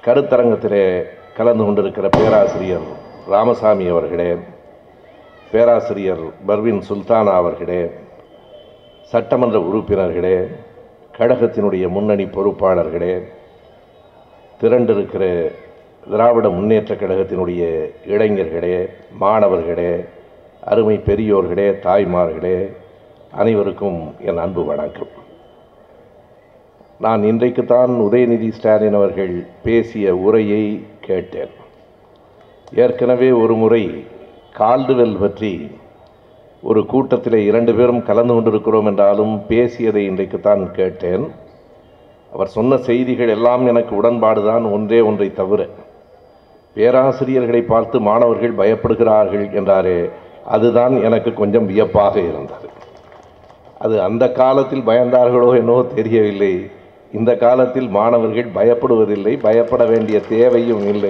கருத்தரங்கத்திலே கலந்து கொண்டிருக்கிற பேராசிரியர் ராமசாமி அவர்களே பேராசிரியர் பர்வின் சுல்தானா அவர்களே சட்டமன்ற உறுப்பினர்களே கழகத்தினுடைய முன்னணி பொறுப்பாளர்களே திரண்டிருக்கிற திராவிட முன்னேற்றக் கழகத்தினுடைய இளைஞர்களே மாணவர்களே அருமை பெரியோர்களே தாய்மார்களே அனைவருக்கும் என் அன்பு வணக்கம் நான் இன்றைக்குத்தான் உதயநிதி ஸ்டாலின் அவர்கள் பேசிய உரையை கேட்டேன் ஏற்கனவே ஒரு முறை கால்டுவெல் பற்றி ஒரு கூட்டத்தில் இரண்டு பேரும் கலந்து கொண்டிருக்கிறோம் என்றாலும் பேசியதை இன்றைக்குத்தான் கேட்டேன் அவர் சொன்ன செய்திகள் எல்லாம் எனக்கு உடன்பாடுதான் ஒன்றே ஒன்றை தவிர பேராசிரியர்களை பார்த்து மாணவர்கள் பயப்படுகிறார்கள் என்றாரே அதுதான் எனக்கு கொஞ்சம் வியப்பாக இருந்தது அது அந்த காலத்தில் பயந்தார்களோ என்னவோ தெரியவில்லை இந்த காலத்தில் மாணவர்கள் பயப்படுவதில்லை பயப்பட வேண்டிய தேவையும் இல்லை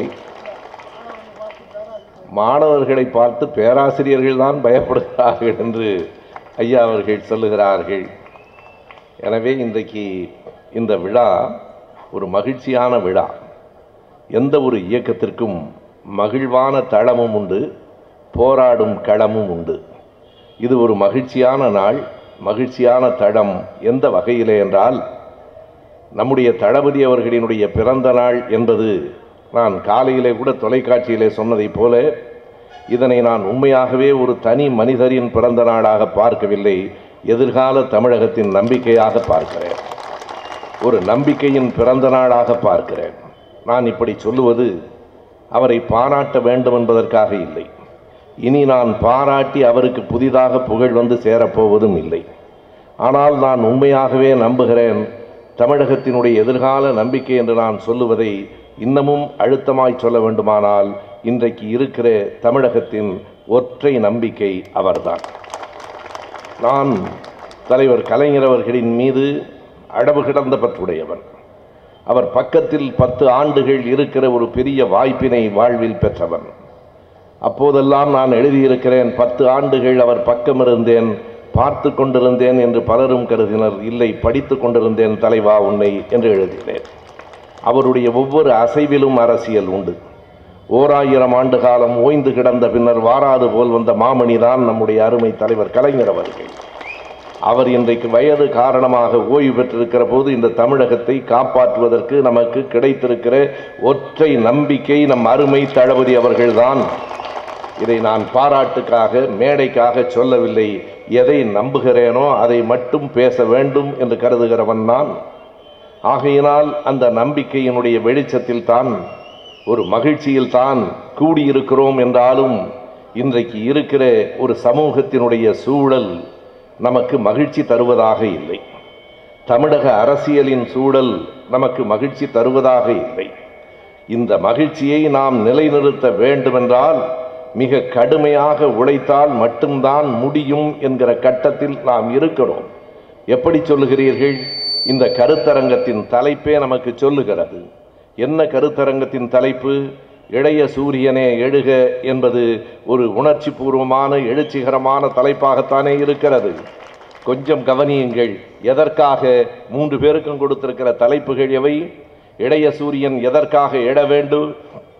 மாணவர்களை பார்த்து பேராசிரியர்கள் தான் பயப்படுகிறார்கள் என்று ஐயா அவர்கள் சொல்லுகிறார்கள் எனவே இன்றைக்கு இந்த விழா ஒரு மகிழ்ச்சியான விழா எந்த ஒரு இயக்கத்திற்கும் மகிழ்வான தளமும் உண்டு போராடும் களமும் உண்டு இது ஒரு மகிழ்ச்சியான நாள் மகிழ்ச்சியான தடம் எந்த வகையிலே என்றால் நம்முடைய தளபதி அவர்களினுடைய பிறந்த நாள் என்பது நான் காலையிலே கூட தொலைக்காட்சியிலே சொன்னதைப் போல இதனை நான் உண்மையாகவே ஒரு தனி மனிதரின் பிறந்த நாளாக பார்க்கவில்லை எதிர்கால தமிழகத்தின் நம்பிக்கையாக பார்க்கிறேன் ஒரு நம்பிக்கையின் பிறந்த நாளாக பார்க்கிறேன் நான் இப்படி சொல்லுவது அவரை பாராட்ட வேண்டும் என்பதற்காக இல்லை இனி நான் பாராட்டி அவருக்கு புதிதாக புகழ் வந்து சேரப்போவதும் இல்லை ஆனால் நான் உண்மையாகவே நம்புகிறேன் தமிழகத்தினுடைய எதிர்கால நம்பிக்கை என்று நான் சொல்லுவதை இன்னமும் அழுத்தமாய் சொல்ல வேண்டுமானால் இன்றைக்கு இருக்கிற தமிழகத்தின் ஒற்றை நம்பிக்கை அவர்தான் நான் தலைவர் கலைஞர் அவர்களின் மீது அடவு கிடந்த பற்றுடையவன் அவர் பக்கத்தில் பத்து ஆண்டுகள் இருக்கிற ஒரு பெரிய வாய்ப்பினை வாழ்வில் பெற்றவன் அப்போதெல்லாம் நான் எழுதியிருக்கிறேன் பத்து ஆண்டுகள் அவர் பக்கம் இருந்தேன் பார்த்து கொண்டிருந்தேன் என்று பலரும் கருதினர் இல்லை படித்து கொண்டிருந்தேன் தலைவா உன்னை என்று எழுதினேன் அவருடைய ஒவ்வொரு அசைவிலும் அரசியல் உண்டு ஓராயிரம் ஆண்டு காலம் ஓய்ந்து கிடந்த பின்னர் வாராது போல் வந்த மாமணிதான் நம்முடைய அருமை தலைவர் கலைஞர் அவர்கள் அவர் இன்றைக்கு வயது காரணமாக ஓய்வு பெற்றிருக்கிற போது இந்த தமிழகத்தை காப்பாற்றுவதற்கு நமக்கு கிடைத்திருக்கிற ஒற்றை நம்பிக்கை நம் அருமை தளபதி அவர்கள்தான் இதை நான் பாராட்டுக்காக மேடைக்காக சொல்லவில்லை எதை நம்புகிறேனோ அதை மட்டும் பேச வேண்டும் என்று கருதுகிறவன் நான் ஆகையினால் அந்த நம்பிக்கையினுடைய வெளிச்சத்தில் தான் ஒரு மகிழ்ச்சியில் தான் கூடியிருக்கிறோம் என்றாலும் இன்றைக்கு இருக்கிற ஒரு சமூகத்தினுடைய சூழல் நமக்கு மகிழ்ச்சி தருவதாக இல்லை தமிழக அரசியலின் சூழல் நமக்கு மகிழ்ச்சி தருவதாக இல்லை இந்த மகிழ்ச்சியை நாம் நிலைநிறுத்த வேண்டுமென்றால் மிக கடுமையாக உழைத்தால் மட்டும்தான் முடியும் என்கிற கட்டத்தில் நாம் இருக்கிறோம் எப்படி சொல்லுகிறீர்கள் இந்த கருத்தரங்கத்தின் தலைப்பே நமக்கு சொல்லுகிறது என்ன கருத்தரங்கத்தின் தலைப்பு இளைய சூரியனே எழுக என்பது ஒரு உணர்ச்சி பூர்வமான எழுச்சிகரமான தலைப்பாகத்தானே இருக்கிறது கொஞ்சம் கவனியுங்கள் எதற்காக மூன்று பேருக்கும் கொடுத்திருக்கிற தலைப்புகள் எவை இளைய சூரியன் எதற்காக எழ வேண்டும்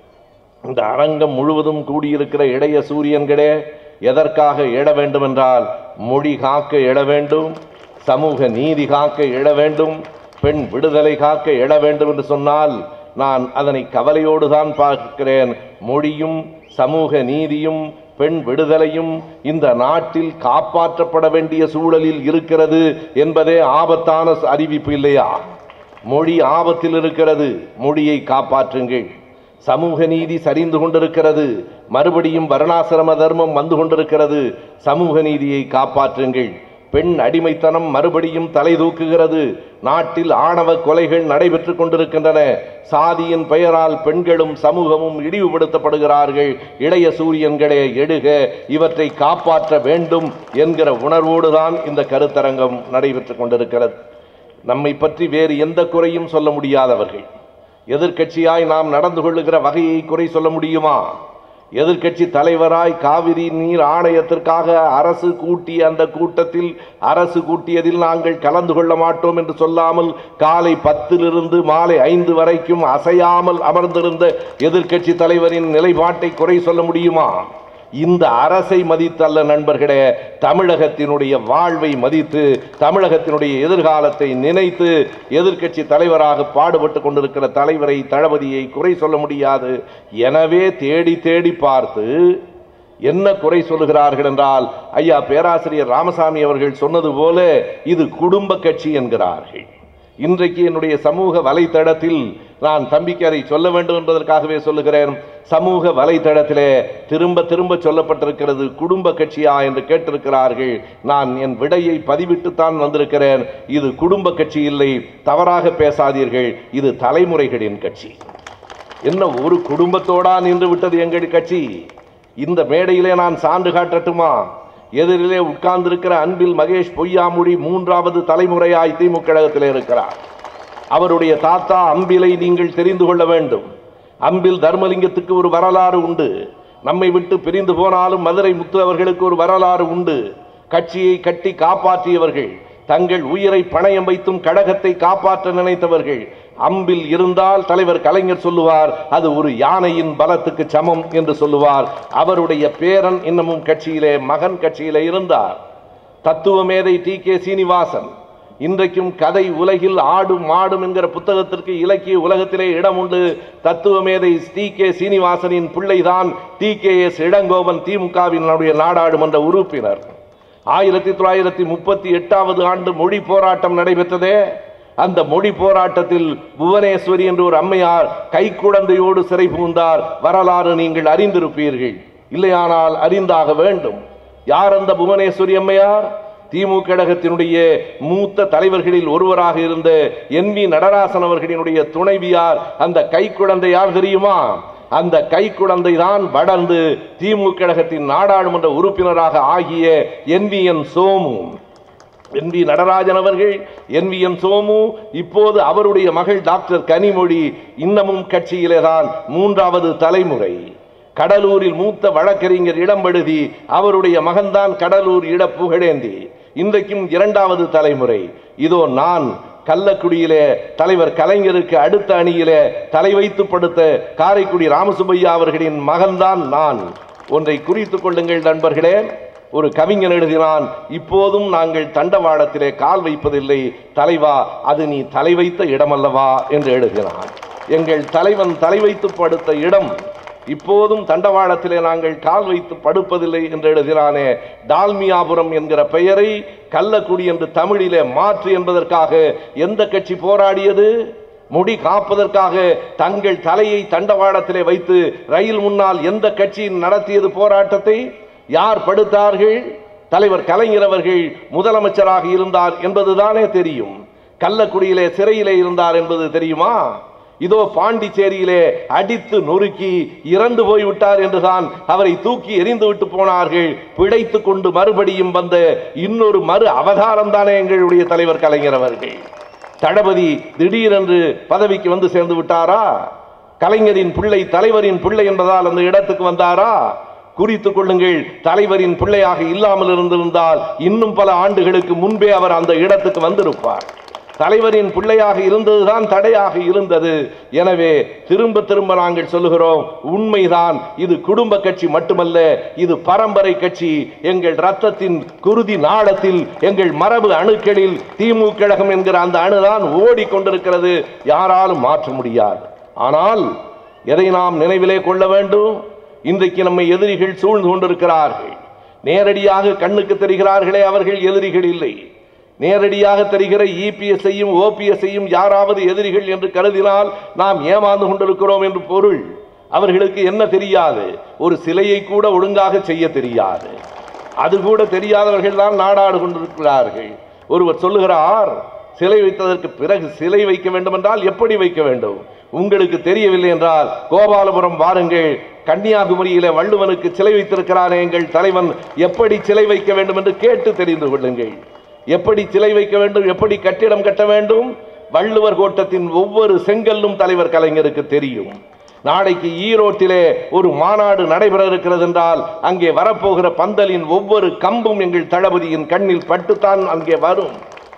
இந்த அரங்கம் முழுவதும் கூடியிருக்கிற இளைய சூரியன்களே எதற்காக எழ வேண்டும் என்றால் மொழி காக்க எழ வேண்டும் சமூக நீதி காக்க எழ வேண்டும் பெண் விடுதலை காக்க எழ வேண்டும் என்று சொன்னால் நான் அதனை கவலையோடு தான் பார்க்கிறேன் மொழியும் சமூக நீதியும் பெண் விடுதலையும் இந்த நாட்டில் காப்பாற்றப்பட வேண்டிய சூழலில் இருக்கிறது என்பதே ஆபத்தான அறிவிப்பு இல்லையா மொழி ஆபத்தில் இருக்கிறது மொழியை காப்பாற்றுங்கள் சமூக நீதி சரிந்து கொண்டிருக்கிறது மறுபடியும் வர்ணாசிரம தர்மம் வந்து கொண்டிருக்கிறது சமூக நீதியை காப்பாற்றுங்கள் பெண் அடிமைத்தனம் மறுபடியும் தலை தூக்குகிறது நாட்டில் ஆணவ கொலைகள் நடைபெற்று கொண்டிருக்கின்றன சாதியின் பெயரால் பெண்களும் சமூகமும் இழிவுபடுத்தப்படுகிறார்கள் இளைய சூரியன்களே எடுக இவற்றை காப்பாற்ற வேண்டும் என்கிற உணர்வோடுதான் இந்த கருத்தரங்கம் நடைபெற்று கொண்டிருக்கிறது நம்மை பற்றி வேறு எந்த குறையும் சொல்ல முடியாதவர்கள் எதிர்க்கட்சியாய் நாம் நடந்து கொள்ளுகிற வகையை குறை சொல்ல முடியுமா எதிர்க்கட்சி தலைவராய் காவிரி நீர் ஆணையத்திற்காக அரசு கூட்டிய அந்த கூட்டத்தில் அரசு கூட்டியதில் நாங்கள் கலந்து கொள்ள மாட்டோம் என்று சொல்லாமல் காலை பத்திலிருந்து மாலை ஐந்து வரைக்கும் அசையாமல் அமர்ந்திருந்த எதிர்க்கட்சி தலைவரின் நிலைப்பாட்டை குறை சொல்ல முடியுமா இந்த அரசை மதித்தல்ல நண்பர்களே தமிழகத்தினுடைய வாழ்வை மதித்து தமிழகத்தினுடைய எதிர்காலத்தை நினைத்து எதிர்க்கட்சி தலைவராக பாடுபட்டு கொண்டிருக்கிற தலைவரை தளபதியை குறை சொல்ல முடியாது எனவே தேடி தேடி பார்த்து என்ன குறை சொல்லுகிறார்கள் என்றால் ஐயா பேராசிரியர் ராமசாமி அவர்கள் சொன்னது போல இது குடும்ப கட்சி என்கிறார்கள் இன்றைக்கு என்னுடைய சமூக வலைத்தளத்தில் நான் தம்பிக்கு அதை சொல்ல வேண்டும் என்பதற்காகவே சொல்லுகிறேன் சமூக வலைத்தளத்திலே திரும்ப திரும்ப சொல்லப்பட்டிருக்கிறது குடும்ப கட்சியா என்று கேட்டிருக்கிறார்கள் நான் என் விடையை பதிவிட்டுத்தான் வந்திருக்கிறேன் இது குடும்ப கட்சி இல்லை தவறாக பேசாதீர்கள் இது தலைமுறைகளின் கட்சி என்ன ஒரு குடும்பத்தோடா நின்று விட்டது எங்கள் கட்சி இந்த மேடையிலே நான் சான்று காட்டட்டுமா எதிரிலே உட்கார்ந்திருக்கிற அன்பில் மகேஷ் பொய்யாமொழி மூன்றாவது தலைமுறையாய் திமுக கழகத்திலே இருக்கிறார் அவருடைய தாத்தா அம்பிலை நீங்கள் தெரிந்து கொள்ள வேண்டும் அம்பில் தர்மலிங்கத்துக்கு ஒரு வரலாறு உண்டு நம்மை விட்டு பிரிந்து போனாலும் மதுரை முத்து அவர்களுக்கு ஒரு வரலாறு உண்டு கட்சியை கட்டி காப்பாற்றியவர்கள் தங்கள் உயிரை பணயம் வைத்தும் கழகத்தை காப்பாற்ற நினைத்தவர்கள் அம்பில் இருந்தால் தலைவர் கலைஞர் சொல்லுவார் அது ஒரு யானையின் பலத்துக்கு சமம் என்று சொல்லுவார் அவருடைய பேரன் இன்னமும் கட்சியிலே மகன் கட்சியிலே இருந்தார் தத்துவ மேதை டி கே சீனிவாசன் இன்றைக்கும் கதை உலகில் ஆடும் மாடும் என்கிற புத்தகத்திற்கு இலக்கிய உலகத்திலே இடம் உண்டு தத்துவ மேதை டி கே சீனிவாசனின் பிள்ளைதான் டி கே எஸ் இளங்கோவன் திமுகவினுடைய நாடாளுமன்ற உறுப்பினர் ஆயிரத்தி தொள்ளாயிரத்தி முப்பத்தி எட்டாவது ஆண்டு மொழி போராட்டம் நடைபெற்றதே அந்த மொழி போராட்டத்தில் புவனேஸ்வரி என்ற ஒரு அம்மையார் கைக்குழந்தையோடு சிறை புகுந்தார் வரலாறு நீங்கள் அறிந்திருப்பீர்கள் இல்லையானால் அறிந்தாக வேண்டும் யார் அந்த புவனேஸ்வரி அம்மையார் திமுக கழகத்தினுடைய மூத்த தலைவர்களில் ஒருவராக இருந்த என் வி நடராசன் அவர்களினுடைய துணைவியார் அந்த கைக்குழந்தை யார் தெரியுமா அந்த கைக்குழந்தை தான் வளர்ந்து திமுக கழகத்தின் நாடாளுமன்ற உறுப்பினராக ஆகிய N V N Somu N V Natarajan அவர்கள் என் வி என் சோமு இப்போது அவருடைய மகள் டாக்டர் கனிமொழி இன்னமும் கட்சியிலே தான் மூன்றாவது தலைமுறை கடலூரில் மூத்த வழக்கறிஞர் இடம்பெழுதி அவருடைய மகன்தான் கடலூர் இட புகழேந்தி இன்றைக்கும் இரண்டாவது தலைமுறை இதோ நான் கள்ளக்குடியிலே தலைவர் கலைஞருக்கு அடுத்த அணியிலே தலை வைத்து படுத்த காரைக்குடி ராமசுப்பையா அவர்களின் மகன்தான் நான் ஒன்றை குறித்துக் கொள்ளுங்கள் நண்பர்களே ஒரு கவிஞன் எழுதினான் இப்போதும் நாங்கள் தண்டவாளத்திலே கால் வைப்பதில்லை தலைவா அது நீ தலை வைத்த இடமல்லவா என்று எழுதினான் எங்கள் தலைவன் தலை வைத்து படுத்த இடம் இப்போதும் தண்டவாளத்திலே நாங்கள் கால் வைத்து படுப்பதில்லை என்று எழுதினானே டால்மியாபுரம் என்கிற பெயரை கள்ளக்குடி என்று தமிழிலே மாற்று என்பதற்காக எந்த கட்சி போராடியது முடி காப்பதற்காக தங்கள் தலையை தண்டவாளத்திலே வைத்து ரயில் முன்னால் எந்த கட்சியின் நடத்தியது போராட்டத்தை யார் படுத்தார்கள் தலைவர் கலைஞர் அவர்கள் முதலமைச்சராக இருந்தார் என்பதுதானே தெரியும் கள்ளக்குடியிலே சிறையிலே இருந்தார் என்பது தெரியுமா இதோ பாண்டிச்சேரியிலே அடித்து நொறுக்கி இறந்து போய்விட்டார் என்றுதான் அவரை தூக்கி எறிந்து விட்டு போனார்கள் பிழைத்து கொண்டு மறுபடியும் வந்த இன்னொரு மறு அவதாரம் தானே எங்களுடைய தலைவர் கலைஞர் அவர்கள் தளபதி திடீரென்று பதவிக்கு வந்து சேர்ந்து விட்டாரா கலைஞரின் பிள்ளை தலைவரின் பிள்ளை என்பதால் அந்த இடத்துக்கு வந்தாரா குறித்துக் கொள்ளுங்கள் தலைவரின் பிள்ளையாக இல்லாமல் இருந்திருந்தால் இன்னும் பல ஆண்டுகளுக்கு முன்பே அவர் அந்த இடத்துக்கு வந்திருப்பார் தலைவரின் பிள்ளையாக இருந்ததுதான் தடையாக இருந்தது எனவே திரும்ப திரும்ப நாங்கள் சொல்லுகிறோம் உண்மைதான் இது குடும்ப கட்சி மட்டுமல்ல இது பரம்பரை கட்சி எங்கள் ரத்தத்தின் குருதி நாளத்தில் எங்கள் மரபு அணுக்களில் திமுக கழகம் என்கிற அந்த அணுதான் ஓடிக்கொண்டிருக்கிறது யாராலும் மாற்ற முடியாது ஆனால் எதை நாம் நினைவிலே கொள்ள வேண்டும் இன்றைக்கு நம்மை எதிரிகள் சூழ்ந்து கொண்டிருக்கிறார்கள் நேரடியாக கண்ணுக்கு தெரிகிறார்களே அவர்கள் எதிரிகள் இல்லை நேரடியாக தெரிகிற இபிஎஸ்ஐயும் ஓபிஎஸ்ஐயும் யாராவது எதிரிகள் என்று கருதினால் நாம் ஏமாந்து கொண்டிருக்கிறோம் என்று பொருள் அவர்களுக்கு என்ன தெரியாது ஒரு சிலையை கூட ஒழுங்காக செய்ய தெரியாது அது கூட தெரியாதவர்கள் தான் நாடாடு கொண்டிருக்கிறார்கள் ஒருவர் சொல்லுகிறார் சிலை வைத்ததற்கு பிறகு சிலை வைக்க வேண்டும் என்றால் எப்படி வைக்க வேண்டும் உங்களுக்கு தெரியவில்லை என்றால் கோபாலபுரம் வாருங்கள் கன்னியாகுமரியிலே வள்ளுவனுக்கு சிலை வைத்திருக்கிறாரே எங்கள் தலைவன் எப்படி சிலை வைக்க வேண்டும் என்று கேட்டு தெரிந்து கொள்ளுங்கள் எப்படி சிலை வைக்க வேண்டும் எப்படி கட்டிடம் கட்ட வேண்டும் வள்ளுவர் கோட்டத்தின் ஒவ்வொரு செங்கல்லும் தலைவர் கலைஞருக்கு தெரியும் நாளைக்கு ஈரோட்டிலே ஒரு மாநாடு நடைபெற இருக்கிறது என்றால் அங்கே வரப்போகிற பந்தலின் ஒவ்வொரு கம்பும் எங்கள் தளபதியின் கண்ணில் பட்டுத்தான் அங்கே வரும்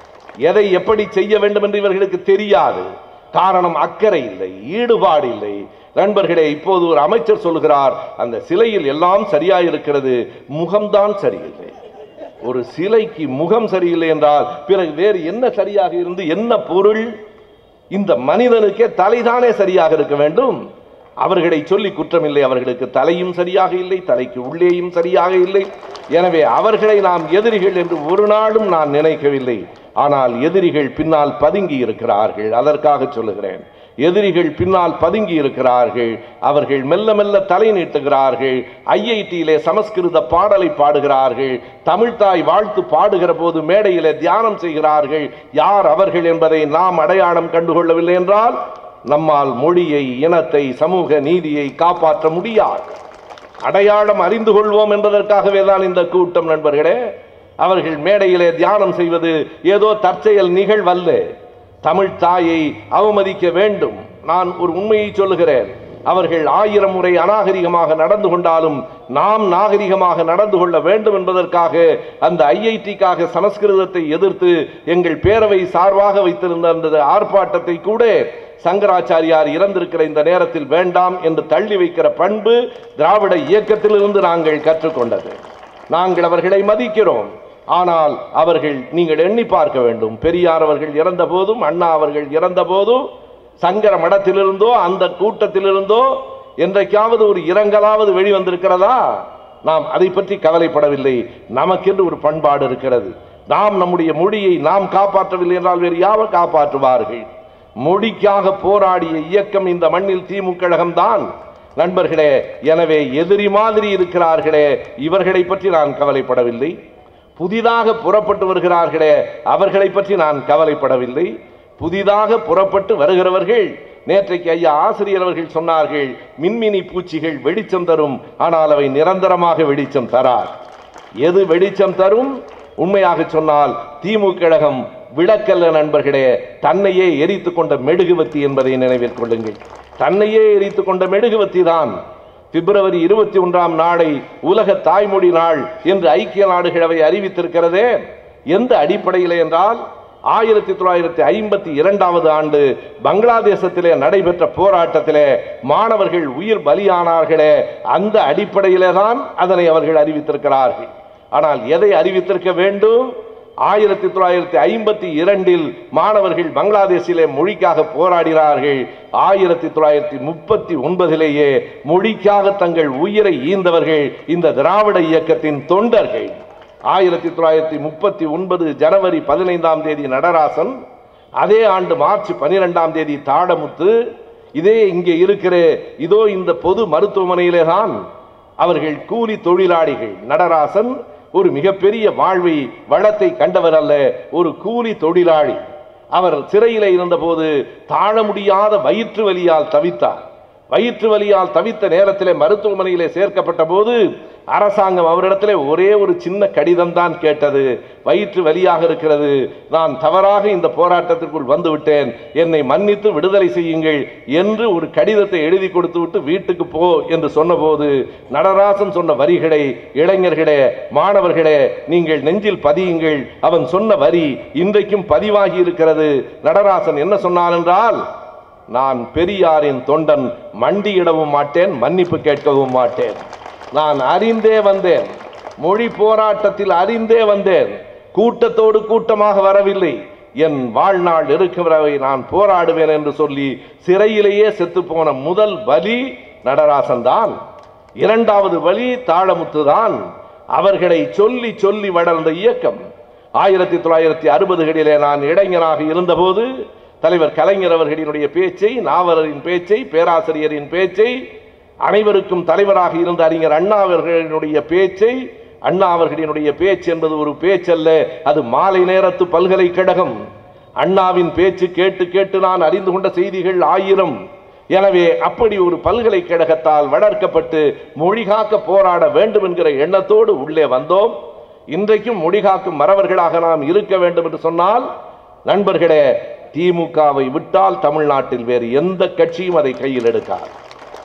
எதை எப்படி செய்ய வேண்டும் என்று இவர்களுக்கு தெரியாது காரணம் அக்கறை இல்லை ஈடுபாடு இல்லை நண்பர்களே இப்போது ஒரு அமைச்சர் சொல்கிறார் அந்த சிலையில் எல்லாம் சரியா இருக்கிறது முகம்தான் சரியில்லை ஒரு சிலைக்கு முகம் சரியில்லை என்றால் பிறகு வேறு என்ன சரியாக இருந்து என்ன பொருள் இந்த மனிதனுக்கே தலைதானே சரியாக இருக்க வேண்டும் அவர்களை சொல்லி குற்றமில்லை அவர்களுக்கு தலையும் சரியாக இல்லை தலைக்கு உள்ளேயும் சரியாக இல்லை எனவே அவர்களை நாம் எதிரிகள் என்று ஒரு நாளும் நான் நினைக்கவில்லை ஆனால் எதிரிகள் பின்னால் பதுங்கி இருக்கிறார்கள் அதற்காக சொல்லுகிறேன் எதிரிகள் பின்னால் பதுங்கி இருக்கிறார்கள் அவர்கள் மெல்ல மெல்ல தலை நீட்டுகிறார்கள் ஐஐடியிலே சமஸ்கிருத பாடலை பாடுகிறார்கள் தமிழ்தாய் வாழ்த்து பாடுகிற போது மேடையிலே தியானம் செய்கிறார்கள் யார் அவர்கள் என்பதை நாம் அடையாளம் கண்டுகொள்ளவில்லை என்றால் நம்மால் மொழியை இனத்தை சமூக நீதியை காப்பாற்ற முடியாது அடையாளம் அறிந்து கொள்வோம் என்பதற்காகவே தான் இந்த கூட்டம் நண்பர்களே அவர்கள் மேடையிலே தியானம் செய்வது ஏதோ தற்செயல் நிகழ்வல்ல தமிழ் தாயை அவமதிக்க வேண்டும் நான் ஒரு உண்மையை சொல்லுகிறேன் அவர்கள் ஆயிரம் முறை அநாகரிகமாக நடந்து கொண்டாலும் நாம் நாகரிகமாக நடந்து கொள்ள வேண்டும் என்பதற்காக அந்த ஐஐடிக்காக சமஸ்கிருதத்தை எதிர்த்து எங்கள் பேரவை சார்பாக வைத்திருந்த அந்த ஆர்ப்பாட்டத்தை கூட சங்கராச்சாரியார் இறந்திருக்கிற இந்த நேரத்தில் வேண்டாம் என்று தள்ளி வைக்கிற பண்பு திராவிட இயக்கத்திலிருந்து நாங்கள் கற்றுக்கொண்டது நாங்கள் அவர்களை மதிக்கிறோம் ஆனால் அவர்கள் நீங்கள் எண்ணி பார்க்க வேண்டும் பெரியார் அவர்கள் இறந்த போதும் அண்ணா அவர்கள் இறந்த போதும் சங்கர மடத்திலிருந்தோ அந்த கூட்டத்திலிருந்தோ என்றைக்காவது ஒரு இரங்கலாவது வெளிவந்திருக்கிறதா நாம் அதை பற்றி கவலைப்படவில்லை நமக்கென்று ஒரு பண்பாடு இருக்கிறது நாம் நம்முடைய மொழியை நாம் காப்பாற்றவில்லை என்றால் வேறு யாவர் காப்பாற்றுவார்கள் மொழிக்காக போராடிய இயக்கம் இந்த மண்ணில் திமுக கழகம்தான் நண்பர்களே எனவே எதிரி மாதிரி இருக்கிறார்களே இவர்களை பற்றி நான் கவலைப்படவில்லை புதிதாக புறப்பட்டு வருகிறார்களே அவர்களை பற்றி நான் கவலைப்படவில்லை புதிதாக புறப்பட்டு வருகிறவர்கள் நேற்றைக்கு ஐயா ஆசிரியர் அவர்கள் சொன்னார்கள் மின்மினி பூச்சிகள் வெளிச்சம் தரும் ஆனால் அவை நிரந்தரமாக வெளிச்சம் தரார் எது வெளிச்சம் தரும் உண்மையாக சொன்னால் திமுக கழகம் விளக்கல்ல நண்பர்களே தன்னையே எரித்து கொண்ட மெழுகுவத்தி என்பதை நினைவில் கொள்ளுங்கள் தன்னையே எரித்து கொண்ட மெழுகுவத்தி தான் பிப்ரவரி இருபத்தி ஒன்றாம் நாளை உலக தாய்மொழி நாள் என்று ஐக்கிய நாடுகளவை அறிவித்திருக்கிறதே எந்த அடிப்படையில் என்றால் ஆயிரத்தி தொள்ளாயிரத்தி ஐம்பத்தி இரண்டாவது ஆண்டு பங்களாதேசத்திலே நடைபெற்ற போராட்டத்திலே மாணவர்கள் உயிர் பலியானார்களே அந்த அடிப்படையிலே தான் அதனை அவர்கள் அறிவித்திருக்கிறார்கள் ஆனால் எதை அறிவித்திருக்க வேண்டும் ஆயிரத்தி தொள்ளாயிரத்தி ஐம்பத்தி இரண்டில் மாணவர்கள் பங்களாதேஷிலே மொழிக்காக போராடினார்கள் ஆயிரத்தி தொள்ளாயிரத்தி முப்பத்தி ஒன்பதிலேயே மொழிக்காக தங்கள் உயிரை ஈந்தவர்கள் இந்த திராவிட இயக்கத்தின் தொண்டர்கள் ஆயிரத்தி தொள்ளாயிரத்தி முப்பத்தி ஒன்பது ஜனவரி பதினைந்தாம் தேதி நடராசன் அதே ஆண்டு மார்ச் பனிரெண்டாம் தேதி தாடமுத்து இதே இங்கே இருக்கிற இதோ இந்த பொது மருத்துவமனையிலே தான் அவர்கள் கூலி தொழிலாளிகள் நடராசன் ஒரு மிகப்பெரிய வாழ்வை வளத்தை கண்டவர் அல்ல ஒரு கூலி தொழிலாளி அவர் சிறையில் இருந்தபோது தாழ முடியாத வயிற்று வலியால் தவித்தார் வயிற்று வலியால் தவித்த நேரத்திலே மருத்துவமனையிலே சேர்க்கப்பட்ட போது அரசாங்கம் அவரிடத்திலே ஒரே ஒரு சின்ன கடிதம் தான் கேட்டது வயிற்று வலியாக இருக்கிறது நான் தவறாக இந்த போராட்டத்திற்குள் வந்துவிட்டேன் என்னை மன்னித்து விடுதலை செய்யுங்கள் என்று ஒரு கடிதத்தை எழுதி கொடுத்து விட்டு வீட்டுக்கு போ என்று சொன்னபோது நடராசன் சொன்ன வரிகளை இளைஞர்களே மாணவர்களே நீங்கள் நெஞ்சில் பதியுங்கள் அவன் சொன்ன வரி இன்றைக்கும் பதிவாகி இருக்கிறது நடராசன் என்ன சொன்னான் என்றால் நான் பெரியாரின் தொண்டன் மண்டியிடவும் மாட்டேன் மன்னிப்பு கேட்கவும் மாட்டேன் நான் அறிந்தே வந்தேன் மொழி போராட்டத்தில் அறிந்தே வந்தேன் கூட்டத்தோடு கூட்டமாக வரவில்லை என் வாழ்நாள் இருக்கிறவரை நான் போராடுவேன் என்று சொல்லி சிறையிலேயே செத்துப்போன முதல் பலி நடராசன் தான் இரண்டாவது வழி தாளமுத்து தான் அவர்களை சொல்லி சொல்லி வளர்ந்த இயக்கம் ஆயிரத்தி தொள்ளாயிரத்தி அறுபதுகளிலே நான் இளைஞனாக இருந்தபோது தலைவர் கலைஞர் அவர்களினுடைய பேச்சை நாவலரின் பேச்சை பேராசிரியரின் பேச்சை அனைவருக்கும் தலைவராக இருந்த அறிஞர் அண்ணா அவர்களினுடைய பேச்சை அண்ணா அவர்களினுடைய பேச்சு என்பது ஒரு பேச்சல்ல அது மாலை நேரத்து பல்கலைக்கழகம் அண்ணாவின் பேச்சு கேட்டு கேட்டு நான் அறிந்து கொண்ட செய்திகள் ஆயிரம் எனவே அப்படி ஒரு பல்கலைக்கழகத்தால் வளர்க்கப்பட்டு மொழி காக்க போராட வேண்டும் என்கிற எண்ணத்தோடு உள்ளே வந்தோம் இன்றைக்கும் மொழி காக்கும் மறவர்களாக நாம் இருக்க வேண்டும் என்று சொன்னால் நண்பர்களே திமுகவை விட்டால் தமிழ்நாட்டில் வேறு எந்த கட்சியும் அதை கையில் எடுக்காது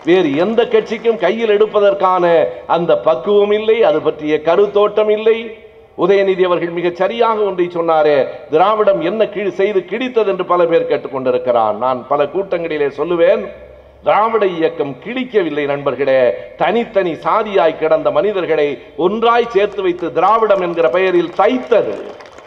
வேறு எந்த கட்சிக்கும் கையில் எடுப்பதற்கான அந்த பக்குவம் இல்லை அது பற்றிய கருத்தோட்டம் இல்லை உதயநிதி அவர்கள் மிக சரியாக ஒன்றை சொன்னாரே திராவிடம் என்ன கீழ் செய்து கிழித்தது என்று பல பேர் கேட்டுக்கொண்டிருக்கிறான் நான் பல கூட்டங்களிலே சொல்லுவேன் திராவிட இயக்கம் கிழிக்கவில்லை நண்பர்களே தனித்தனி சாதியாய் கிடந்த மனிதர்களை ஒன்றாய் சேர்த்து வைத்து திராவிடம் என்கிற பெயரில் தைத்தது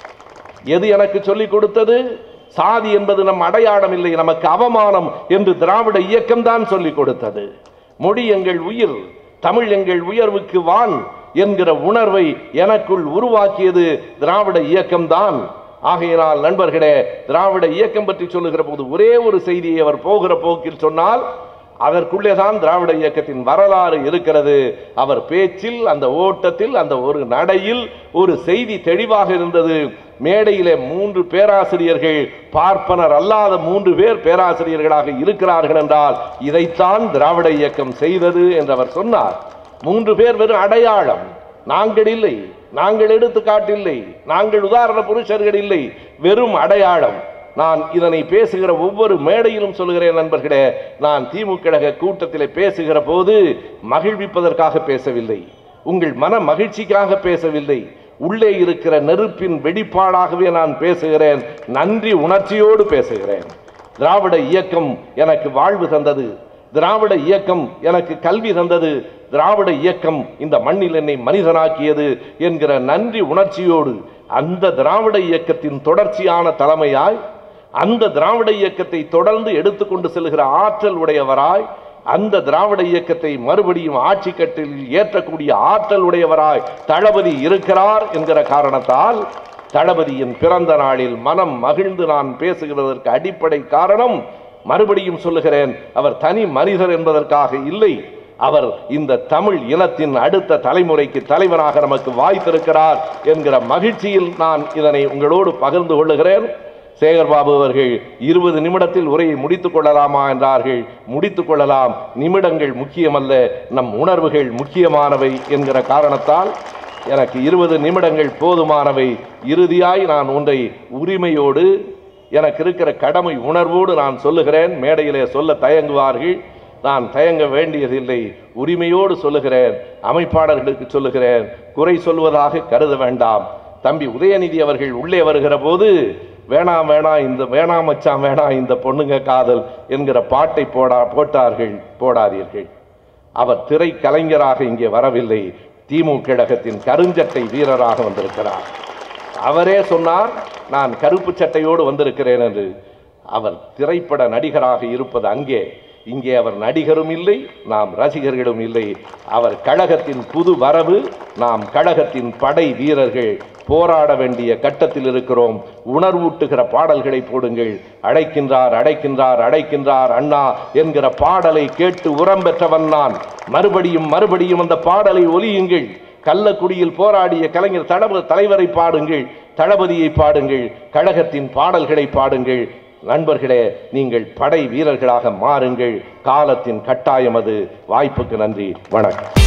எது எனக்கு சொல்லிக் கொடுத்தது சாதி என்பது நம் அடையாளம் இல்லை நமக்கு அவமானம் என்று திராவிட இயக்கம் தான் சொல்லிக் கொடுத்தது மொழி எங்கள் உயிர் தமிழ் எங்கள் உயர்வுக்கு வான் என்கிற உணர்வை எனக்குள் உருவாக்கியது திராவிட இயக்கம்தான் ஆகையினால் நண்பர்களே திராவிட இயக்கம் பற்றி சொல்லுகிற போது ஒரே ஒரு செய்தியை அவர் போகிற போக்கில் சொன்னால் அதற்குள்ளே தான் திராவிட இயக்கத்தின் வரலாறு இருக்கிறது அவர் பேச்சில் அந்த ஓட்டத்தில் அந்த ஒரு நடையில் ஒரு செய்தி தெளிவாக இருந்தது மேடையிலே மூன்று பேராசிரியர்கள் பார்ப்பனர் அல்லாத மூன்று பேர் பேராசிரியர்களாக இருக்கிறார்கள் என்றால் இதைத்தான் திராவிட இயக்கம் செய்தது என்று அவர் சொன்னார் மூன்று பேர் வெறும் அடையாளம் நாங்கள் இல்லை நாங்கள் எடுத்துக்காட்டில்லை நாங்கள் உதாரண புருஷர்கள் இல்லை வெறும் அடையாளம் நான் இதனை பேசுகிற ஒவ்வொரு மேடையிலும் சொல்லுகிறேன் நண்பர்களே நான் திமுக கழக கூட்டத்திலே பேசுகிற போது மகிழ்விப்பதற்காக பேசவில்லை உங்கள் மன மகிழ்ச்சிக்காக பேசவில்லை உள்ளே இருக்கிற நெருப்பின் வெடிப்பாடாகவே நான் பேசுகிறேன் நன்றி உணர்ச்சியோடு பேசுகிறேன் திராவிட இயக்கம் எனக்கு வாழ்வு தந்தது திராவிட இயக்கம் எனக்கு கல்வி தந்தது திராவிட இயக்கம் இந்த மண்ணில் என்னை மனிதனாக்கியது என்கிற நன்றி உணர்ச்சியோடு அந்த திராவிட இயக்கத்தின் தொடர்ச்சியான தலைமையாய் அந்த திராவிட இயக்கத்தை தொடர்ந்து எடுத்துக்கொண்டு செல்கிற ஆற்றல் உடையவராய் அந்த திராவிட இயக்கத்தை மறுபடியும் ஆட்சி கட்டில் ஏற்றக்கூடிய ஆற்றல் உடையவராய் தளபதி இருக்கிறார் என்கிற காரணத்தால் தளபதியின் பிறந்த நாளில் மனம் மகிழ்ந்து நான் பேசுகிறதற்கு அடிப்படை காரணம் மறுபடியும் சொல்லுகிறேன் அவர் தனி மனிதர் என்பதற்காக இல்லை அவர் இந்த தமிழ் இனத்தின் அடுத்த தலைமுறைக்கு தலைவராக நமக்கு வாய்த்திருக்கிறார் என்கிற மகிழ்ச்சியில் நான் இதனை உங்களோடு பகிர்ந்து கொள்ளுகிறேன் சேகர்பாபு அவர்கள் இருபது நிமிடத்தில் உரையை முடித்துக் கொள்ளலாமா என்றார்கள் முடித்துக் கொள்ளலாம் நிமிடங்கள் முக்கியமல்ல நம் உணர்வுகள் முக்கியமானவை என்கிற காரணத்தால் எனக்கு இருபது நிமிடங்கள் போதுமானவை இறுதியாய் நான் ஒன்றை உரிமையோடு எனக்கு இருக்கிற கடமை உணர்வோடு நான் சொல்லுகிறேன் மேடையிலே சொல்ல தயங்குவார்கள் நான் தயங்க வேண்டியதில்லை உரிமையோடு சொல்லுகிறேன் அமைப்பாளர்களுக்கு சொல்லுகிறேன் குறை சொல்வதாக கருத வேண்டாம் தம்பி உதயநிதி அவர்கள் உள்ளே வருகிற போது வேணாம் வேணாம் இந்த வேணாம் மச்சான் வேணாம் இந்த பொண்ணுங்க காதல் என்கிற பாட்டை போடா போட்டார்கள் போடாதீர்கள் அவர் திரை கலைஞராக இங்கே வரவில்லை திமுக கழகத்தின் கருஞ்சட்டை வீரராக வந்திருக்கிறார் அவரே சொன்னார் நான் கருப்பு சட்டையோடு வந்திருக்கிறேன் என்று அவர் திரைப்பட நடிகராக இருப்பது அங்கே இங்கே அவர் நடிகரும் இல்லை நாம் ரசிகர்களும் இல்லை அவர் கழகத்தின் புது வரவு நாம் கழகத்தின் படை வீரர்கள் போராட வேண்டிய கட்டத்தில் இருக்கிறோம் உணர்வூட்டுகிற பாடல்களை போடுங்கள் அழைக்கின்றார் அழைக்கின்றார் அழைக்கின்றார் அண்ணா என்கிற பாடலை கேட்டு உரம் பெற்றவன் நான் மறுபடியும் மறுபடியும் அந்த பாடலை ஒலியுங்கள் கள்ளக்குடியில் போராடிய கலைஞர் தளபதி தலைவரை பாடுங்கள் தளபதியை பாடுங்கள் கழகத்தின் பாடல்களை பாடுங்கள் நண்பர்களே நீங்கள் படை வீரர்களாக மாறுங்கள் காலத்தின் கட்டாயம் அது வாய்ப்புக்கு நன்றி வணக்கம்